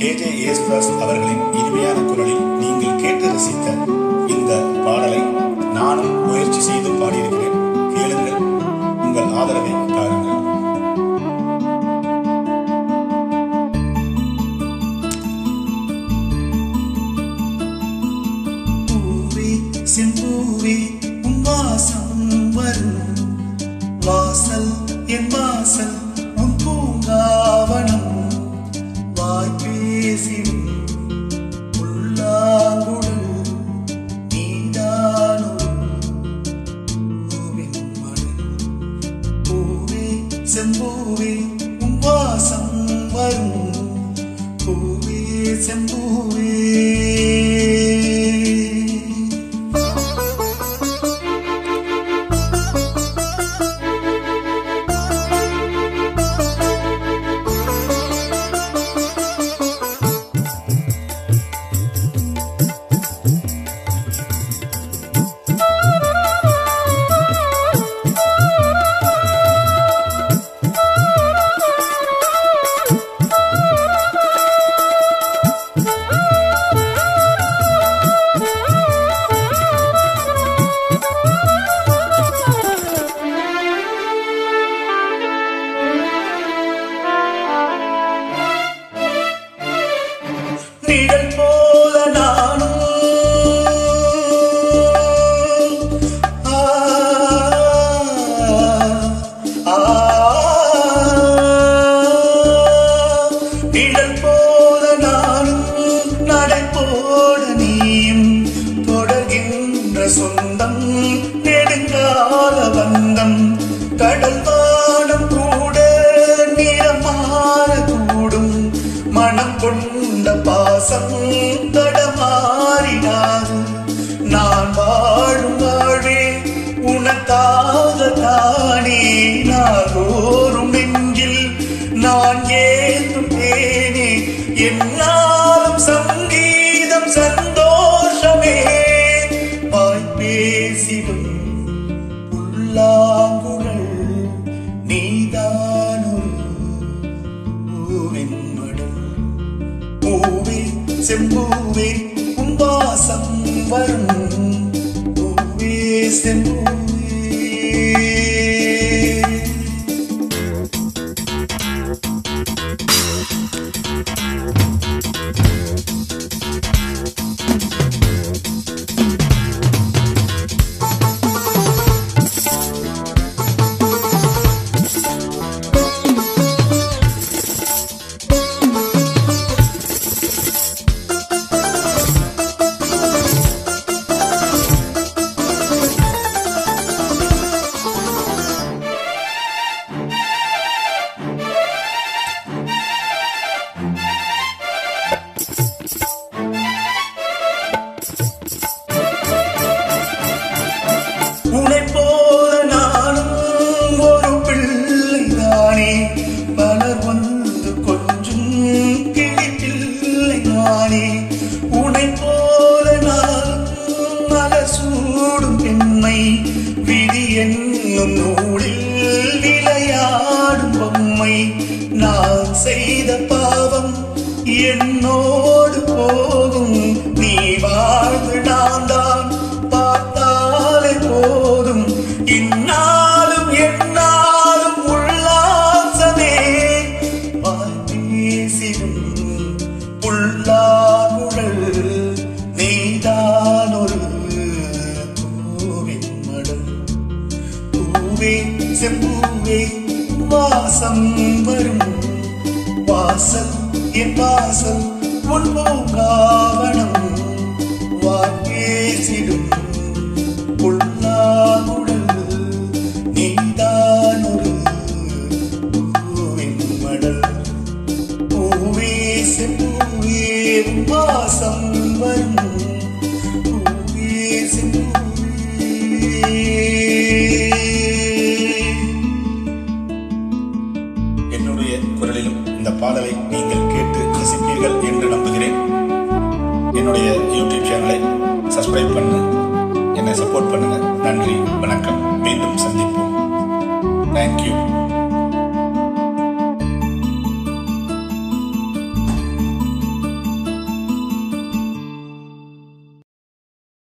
K J Yesudas அவர்களின் இனிமையான குரலில் நீங்கள் கேட்டு ரசித்த இந்த பாடலை நானும் முயற்சி செய்து பாடியிருக்கிறேன் கேளுங்கள் உங்கள் ஆதரவை தாருங்கள் பூவே செம்பூவே உன் வாசம் வரும் வாசல் என் வாசல் உன் பூங்காவனம் வாய் பேசிடும் புல்லாங்குழல் நீதானோ பூவின் மடல் பூவே செம்பூவே உன் வாசம் வரும் பூவே செம்பூவே நிழல் போல நானும் ஆ, ஆ, நிழல் போல நானும் நடை போல நீயும் தொடர்கின்ற சொந்தம் நெடுங்கால பந்தம் கடல் வானம் கூட நிறமாற கூடும் மனம் கொண்ட பாசம் தடமாறினாது நான் வாழும் வாழே உனக்காக தானே நாளோறும் நெஞ்சில் நான் ஏந்தும் தேனே என்னாலும் சங்கீதம் சந்தோஷமே வாய் பேசிடும் புல்லாங்குழல் நீதானொரு பூவின் மடல் பூவே செம்பூவே உன் வாசம் வரும் பூவே செம்பூவே உன்னை போல நானும் ஒரு பிள்ளைதானே பலர் வந்து கொஞ்சம் கிளி பிள்ளைதானே உன்னை போல நானும் மலர் சூடும் பெண்மை விதி என்னும் நூலில் விளையாடும் பொம்மை நான் செய்த பாவம் என்னோடு போகும் நீ வாழ்ந்து நான் தான் பார்த்தாலே போதும் இந்நாளும் எந்நாளும் உல்லாசமே வாய் பேசிடும் புல்லாங்குழல் நீதான் ஒரு பூவின் மடல் பூவே செம்பூவே வாசம் வரும் வாசல் என் வாசல் உன் பூங்காவனம் வாக்கேசிடும் புல்லாங்குடல் நீதான் ஒரு பூவின் மடல் பூவே செம்பூவே உன் வாசம் வரும் பூவே செம்பூவே என்னுடைய குரலிலும் இந்த பாடலை நீங்கள் கேட்டு ரசிப்பீர்கள் என்று நம்புகிறேன் என்னுடைய யூடியூப் சேனலை சப்ஸ்கிரைப் பண்ணு என்னை சப்போர்ட் பண்ணுங்க நன்றி வணக்கம் மீண்டும் சந்திப்போம் தேங்க்யூ